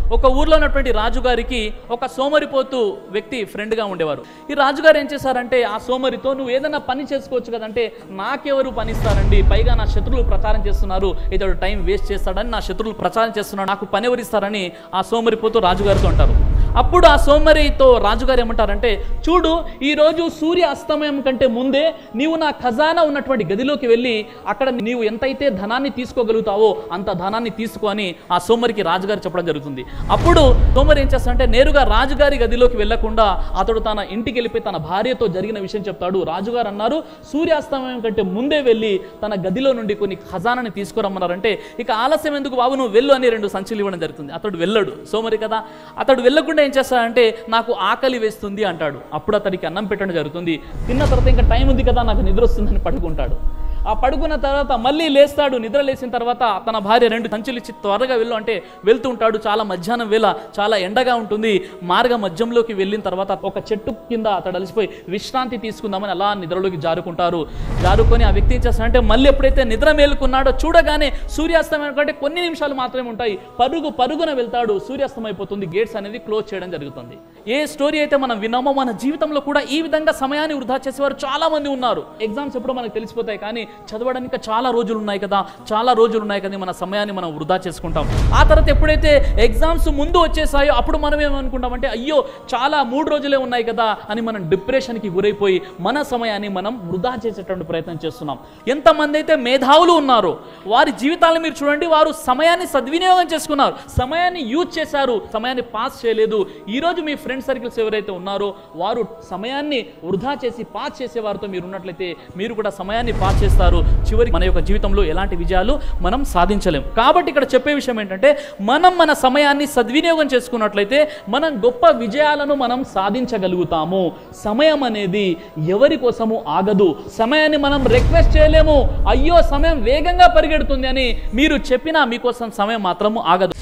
ఒక ఊర్లో ఉన్నటువంటి రాజుగారికి ఒక సోమరిపోతు వ్యక్తి ఫ్రెండ్గా ఉండేవారు ఈ రాజుగారు ఏం చేశారంటే ఆ సోమరితో నువ్వు ఏదైనా పని చేసుకోవచ్చు కదంటే నాకెవరు పని ఇస్తారండి పైగా నా శత్రువులు ప్రచారం చేస్తున్నారు ఇతడు టైం వేస్ట్ చేస్తాడని నా శత్రువులు ప్రచారం చేస్తున్నాడు నాకు పని ఎవరు ఇస్తారని ఆ సోమరిపోతూ రాజుగారితో అంటారు అప్పుడు ఆ సోమరితో రాజుగారు ఏమంటారంటే చూడు ఈరోజు సూర్య అస్తమయం కంటే ముందే నీవు నా ఖజానా ఉన్నటువంటి గదిలోకి వెళ్ళి అక్కడ నీవు ఎంతైతే ధనాన్ని తీసుకోగలుగుతావో అంత ధనాన్ని తీసుకో అని ఆ సోమరికి రాజుగారు చెప్పడం జరుగుతుంది అప్పుడు సోమరి ఏం చేస్తాడంటే నేరుగా రాజుగారి గదిలోకి వెళ్లకుండా అతడు తన ఇంటికి వెళ్ళిపోయి తన భార్యతో జరిగిన విషయం చెప్తాడు రాజుగారు అన్నారు సూర్యాస్తమయం కంటే ముందే వెళ్ళి తన గదిలో నుండి కొన్ని ఖజానాని తీసుకురమ్మన్నారంటే ఇక ఆలస్యం ఎందుకు బాబు నువ్వు వెళ్ళు అని రెండు సంచులు ఇవ్వడం జరుగుతుంది అతడు వెళ్ళడు సోమరి కదా అతడు వెళ్ళకుండా ఏం చేస్తాడంటే నాకు ఆకలి వేస్తుంది అంటాడు అప్పుడు అతడికి అన్నం పెట్టడం జరుగుతుంది తిన్న తర్వాత ఇంకా టైం ఉంది కదా నాకు నిద్ర వస్తుందని పడుకుంటాడు ఆ పడుకున్న తర్వాత మళ్ళీ లేస్తాడు నిద్ర లేచిన తర్వాత తన భార్య రెండు సంచులు ఇచ్చి త్వరగా వెళ్ళు అంటే వెళ్తూ ఉంటాడు చాలా మధ్యాహ్నం వేళ చాలా ఎండగా ఉంటుంది మార్గ మధ్యంలోకి వెళ్ళిన తర్వాత ఒక చెట్టు కింద అతడు అలసిపోయి విశ్రాంతి తీసుకుందామని అలా నిద్రలోకి జారుకుంటారు జారుకొని ఆ వ్యక్తి ఏం చేస్తాడంటే మళ్ళీ ఎప్పుడైతే నిద్ర మేలుకున్నాడో చూడగానే సూర్యాస్తమయం కంటే కొన్ని నిమిషాలు మాత్రమే ఉంటాయి పరుగు పరుగున వెళ్తాడు సూర్యాస్తం అయిపోతుంది గేట్స్ అనేది క్లోజ్ చేయడం జరుగుతుంది ఏ స్టోరీ అయితే మనం విన్నామో మన జీవితంలో కూడా ఈ విధంగా సమయాన్ని వృధా చేసేవారు చాలా మంది ఉన్నారు ఎగ్జామ్స్ ఎప్పుడో మనకు తెలిసిపోతాయి కానీ చదవడానికి ఇంకా చాలా రోజులు ఉన్నాయి కదా చాలా రోజులు ఉన్నాయి కదా మన సమయాన్ని మనం వృధా చేసుకుంటాం ఆ తర్వాత ఎప్పుడైతే ఎగ్జామ్స్ ముందు వచ్చేసాయో అప్పుడు మనం ఏమనుకుంటామంటే అయ్యో చాలా మూడు రోజులే ఉన్నాయి కదా అని మనం డిప్రెషన్కి గురైపోయి మన సమయాన్ని మనం వృధా చేసేటువంటి ప్రయత్నం చేస్తున్నాం ఎంతమంది అయితే మేధావులు ఉన్నారో వారి జీవితాలను మీరు చూడండి వారు సమయాన్ని సద్వినియోగం చేసుకున్నారు సమయాన్ని యూజ్ చేశారు సమయాన్ని పాస్ చేయలేదు ఈ రోజు మీ ఫ్రెండ్ సర్కిల్స్ ఎవరైతే ఉన్నారో వారు సమయాన్ని వృధా చేసి పాస్ చేసే వారితో మీరు ఉన్నట్లయితే మీరు కూడా సమయాన్ని పాస్ చేస్తారు చివరికి మన యొక్క జీవితంలో ఎలాంటి విజయాలు మనం సాధించలేం కాబట్టి ఇక్కడ చెప్పే విషయం ఏంటంటే మనం మన సమయాన్ని సద్వినియోగం చేసుకున్నట్లయితే మనం గొప్ప విజయాలను మనం సాధించగలుగుతాము సమయం అనేది ఎవరి కోసము ఆగదు సమయాన్ని మనం రిక్వెస్ట్ చేయలేము అయ్యో సమయం వేగంగా పరిగెడుతుంది అని మీరు చెప్పినా మీకోసం సమయం మాత్రము ఆగదు